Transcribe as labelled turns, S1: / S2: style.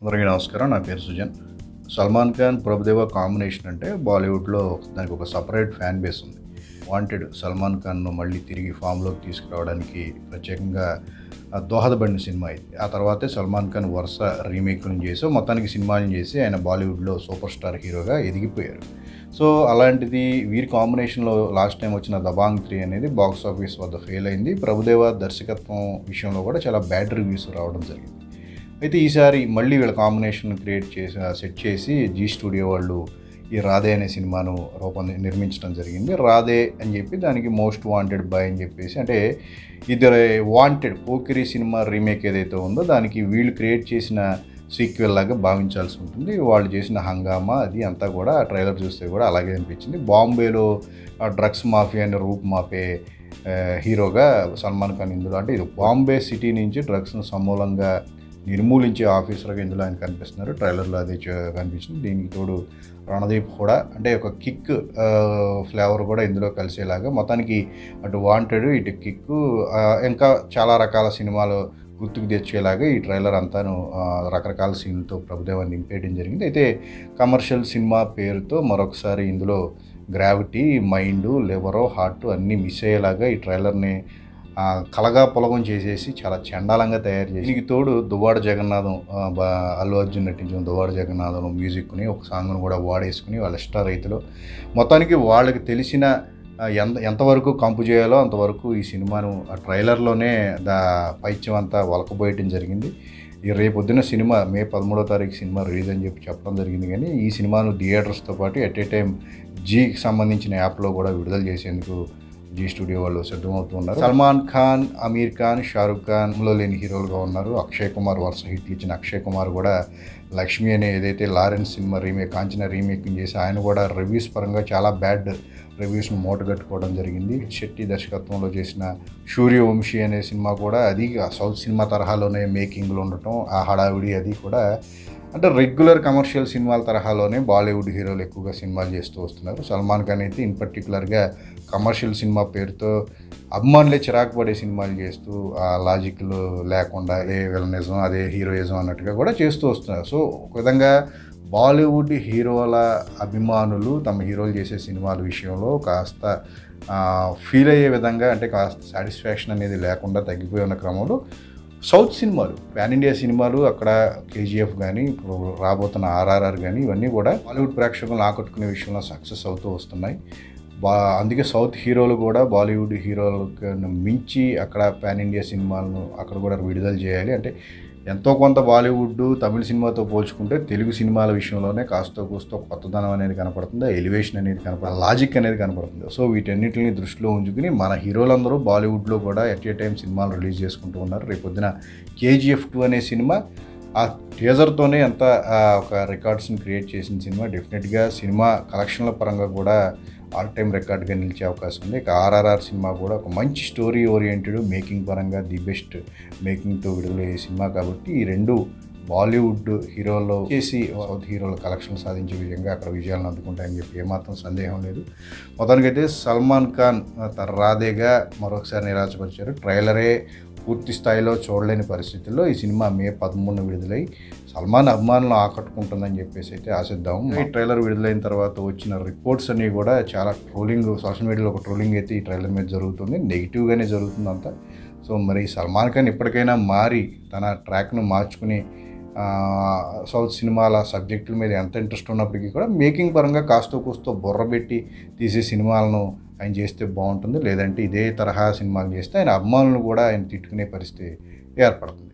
S1: అందరికీ నమస్కారం నా పేరు సుజన్ సల్మాన్ ఖాన్ ప్రభుదేవ కాంబినేషన్ అంటే బాలీవుడ్లో దానికి ఒక సపరేట్ ఫ్యాన్ బేస్ ఉంది వాంటెడ్ సల్మాన్ ఖాన్ను మళ్ళీ తిరిగి ఫామ్లోకి తీసుకురావడానికి ప్రత్యేకంగా ఆ దోహదపడిన సినిమా ఇది ఆ తర్వాతే సల్మాన్ ఖాన్ వరుస రీమేక్లను చేసి మొత్తానికి సినిమాలను చేసి ఆయన బాలీవుడ్లో సూపర్ స్టార్ హీరోగా ఎదిగిపోయారు సో అలాంటిది వీరి కాంబినేషన్లో లాస్ట్ టైం వచ్చిన దబాంగ్ త్రీ అనేది బాక్స్ ఆఫీస్ వద్ద ఫెయిల్ అయింది ప్రభుదేవ దర్శకత్వం విషయంలో కూడా చాలా బ్యాడ్ రివ్యూస్ రావడం జరిగింది అయితే ఈసారి మళ్ళీ వీళ్ళ కాంబినేషన్ క్రియేట్ చేసి సెట్ చేసి జీ స్టూడియో వాళ్ళు ఈ రాధే అనే సినిమాను రూపొంది నిర్మించడం జరిగింది రాధే అని చెప్పి దానికి మోస్ట్ వాంటెడ్ బాయ్ అని చెప్పేసి అంటే ఇద్దరు వాంటెడ్ పోకిరి సినిమా రీమేక్ ఏదైతే ఉందో దానికి వీళ్ళు క్రియేట్ చేసిన సీక్వెల్ లాగా భావించాల్సి ఉంటుంది వాళ్ళు చేసిన హంగామా అది అంతా కూడా ట్రైలర్ చూస్తే కూడా అలాగే అనిపించింది బాంబేలో డ్రగ్స్ మాఫియాని రూప్ మాపే ఆ, హీరోగా సల్మాన్ ఖాన్ ఇందులో అంటే ఇది బాంబే సిటీ నుంచి డ్రగ్స్ను సమూలంగా నిర్మూలించే ఆఫీసర్గా ఇందులో ఆయన కనిపిస్తున్నారు ట్రైలర్లో అదే చూ- కనిపించింది దీనికి తోడు రణదీప్ కూడా అంటే ఒక కిక్ ఫ్లేవర్ కూడా ఇందులో కలిసేలాగా మొత్తానికి అటు వాంటెడ్ ఇటు కిక్ ఇంకా చాలా రకాల సినిమాలు గుర్తుకు తెచ్చేలాగా ఈ ట్రైలర్ అంతాను ఆ, రకరకాల సీన్లతో ప్రభుదేవాన్ని నింపేయడం జరిగింది అయితే కమర్షియల్ సినిమా పేరుతో మరొకసారి ఇందులో గ్రావిటీ మైండ్ లివరో హార్ట్ అన్నీ మిస్ అయ్యేలాగా ఈ ట్రైలర్ని ఆ, కలగా పొలగం చేసేసి చాలా చండాలంగా తయారు చేసి దీనికి తోడు దువ్వాడ జగన్నాథం ఆ, బా- అల్లు అర్జున్ నటించిన దువ్వాడ జగన్నాథం మ్యూజిక్ని ఒక సాంగ్ను కూడా వాడేసుకుని వాళ్ళ ఇష్ట రైతులు మొత్తానికి వాళ్ళకి తెలిసిన ఆ, ఎంత ఎంతవరకు కంపు చేయాలో అంతవరకు ఈ సినిమాను ఆ ట్రైలర్లోనే దా పైత్యం అంతా వలకపోయటం జరిగింది ఈ రేపొద్దున సినిమా మే పదమూడో తారీఖు సినిమా రిలీజ్ అని చెప్పి చెప్పడం జరిగింది కానీ ఈ సినిమాను థియేటర్స్తో పాటు ఎట్ ఏ టైం జీకి సంబంధించిన యాప్లో కూడా విడుదల చేసేందుకు జీ స్టూడియో వాళ్ళు సిద్ధమవుతున్నారు సల్మాన్ ఖాన్ అమీర్ ఖాన్ షారుఖ్ ఖాన్లో లేని హీరోలుగా ఉన్నారు అక్షయ్ కుమార్ వరుస హిట్లు ఇచ్చిన అక్షయ్ కుమార్ కూడా లక్ష్మి అనే ఏదైతే లారెన్స్ సినిమా రీమేక్ కాంచన రీమేకింగ్ చేసి ఆయన కూడా రివ్యూస్ పరంగా చాలా బ్యాడ్ రివ్యూస్ను మూటగట్టుకోవడం జరిగింది శెట్టి దర్శకత్వంలో చేసిన సూర్యవంశీ అనే సినిమా కూడా అది సౌత్ సినిమా తరహాలోనే మేకింగ్లో ఉండటం ఆ హడావిడి అది కూడా అంటే రెగ్యులర్ కమర్షియల్ సినిమాల తరహాలోనే బాలీవుడ్ హీరోలు ఎక్కువగా సినిమాలు చేస్తూ వస్తున్నారు సల్మాన్ ఖాన్ అయితే ఇన్ పర్టికులర్గా కమర్షియల్ సినిమా పేరుతో అభిమానులే చిరాకు పడే సినిమాలు చేస్తూ ఆ లాజిక్లు లేకుండా అదే విలనిజం అదే హీరోయిజం అన్నట్టుగా కూడా చేస్తూ వస్తున్నారు సో ఒక విధంగా బాలీవుడ్ హీరోల అభిమానులు తమ హీరోలు చేసే సినిమాల విషయంలో కాస్త ఫీల్ అయ్యే విధంగా అంటే కాస్త సాటిస్ఫాక్షన్ అనేది లేకుండా తగ్గిపోయి ఉన్న క్రమంలో సౌత్ సినిమాలు పాన్ ఇండియా సినిమాలు అక్కడ కేజీఎఫ్ కానీ ఇప్పుడు రాబోతున్న ఆర్ఆర్ఆర్ కానీ ఇవన్నీ కూడా బాలీవుడ్ ప్రేక్షకులను ఆకట్టుకునే విషయంలో సక్సెస్ అవుతూ వస్తున్నాయి బా అందుకే సౌత్ హీరోలు కూడా బాలీవుడ్ హీరోలకు మించి అక్కడ పాన్ ఇండియా సినిమాలను అక్కడ కూడా విడుదల చేయాలి అంటే ఎంతో కొంత బాలీవుడ్ తమిళ సినిమాతో పోల్చుకుంటే తెలుగు సినిమాల విషయంలోనే కాస్త కూస్తో కొత్తదనం అనేది కనపడుతుంది ఎలివేషన్ అనేది కనపడుతుంది లాజిక్ అనేది కనపడుతుంది సో వీటన్నిటిని దృష్టిలో ఉంచుకుని మన హీరోలందరూ బాలీవుడ్లో కూడా ఎట్ ఏ టైం సినిమాలు రిలీజ్ చేసుకుంటూ ఉన్నారు రేపొద్దున కేజీఎఫ్ టూ అనే సినిమా ఆ టీజర్తోనే ఎంత ఆ, ఒక రికార్డ్స్ని క్రియేట్ చేసిన సినిమా డెఫినెట్గా సినిమా కలెక్షన్ల పరంగా కూడా ఆల్ టైమ్ రికార్డ్గా నిలిచే అవకాశం ఉంది ఇక ఆర్ఆర్ఆర్ సినిమా కూడా ఒక మంచి స్టోరీ ఓరియంటెడ్ మేకింగ్ పరంగా ది బెస్ట్ మేకింగ్తో విడుదలయ్యే సినిమా కాబట్టి ఈ రెండు బాలీవుడ్ హీరోల్లో చేసి సౌత్ హీరోల కలెక్షన్ సాధించే విధంగా అక్కడ విజయాలను అందుకుంటాయని చెప్పి ఏమాత్రం సందేహం లేదు మొత్తానికైతే సల్మాన్ ఖాన్ తన రాధేగా మరొకసారి నిరాశపరిచారు ట్రైలరే పూర్తి స్థాయిలో చూడలేని పరిస్థితుల్లో ఈ సినిమా మే పదమూడున విడుదలై సల్మాన్ అభిమానులను ఆకట్టుకుంటుందని చెప్పేసి అయితే ఆశిద్దాము ఈ ట్రైలర్ విడుదలైన తర్వాత వచ్చిన రిపోర్ట్స్ అన్నీ కూడా చాలా ట్రోలింగ్ సోషల్ మీడియాలో ఒక ట్రోలింగ్ అయితే ఈ ట్రైలర్ మీద జరుగుతుంది నెగిటివ్గానే జరుగుతుంది అంతా సో మరి సల్మాన్ ఖాన్ ఇప్పటికైనా మారి తన ట్రాక్ను మార్చుకుని ఆ, సౌత్ సినిమాల సబ్జెక్టుల మీద ఎంత ఇంట్రెస్ట్ ఉన్నప్పటికీ కూడా మేకింగ్ పరంగా కాస్తో కూస్తో బుర్ర పెట్టి తీసే సినిమాలను ఆయన చేస్తే బాగుంటుంది లేదంటే ఇదే తరహా సినిమాలు చేస్తే ఆయన అభిమానులు కూడా ఆయన తిట్టుకునే పరిస్థితి ఏర్పడుతుంది